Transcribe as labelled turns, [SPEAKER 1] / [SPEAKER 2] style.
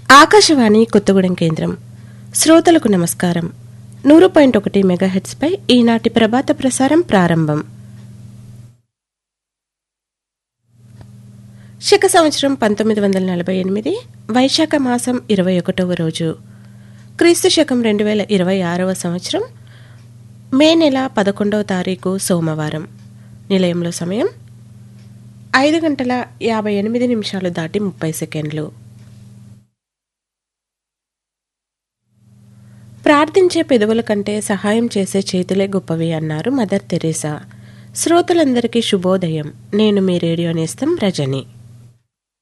[SPEAKER 1] ఆకాశవాణి కొత్తగూడెం కేంద్రం శ్రోతలకు నమస్కారం నూరు పాయింట్ ఒకటి మెగాహెట్స్పై ఈనాటి ప్రభాత ప్రసారం ప్రారంభం శక సంవత్సరం పంతొమ్మిది వందల నలభై ఎనిమిది వైశాఖ మాసం ఇరవై ఒకటవ రోజు క్రీస్తు శకం రెండు వేల ఇరవై ఆరవ సంవత్సరం మే నెల పదకొండవ తారీఖు సోమవారం నిలయంలో సమయం ఐదు గంటల యాభై ఎనిమిది నిమిషాలు దాటి ముప్పై సెకండ్లు ప్రార్థించే పెదవుల కంటే సహాయం చేసే చేతులే గొప్పవి అన్నారు మదర్ తెరేసా శ్రోతలందరికీ శుభోదయం నేను మీ రేడియో నేస్తం రజని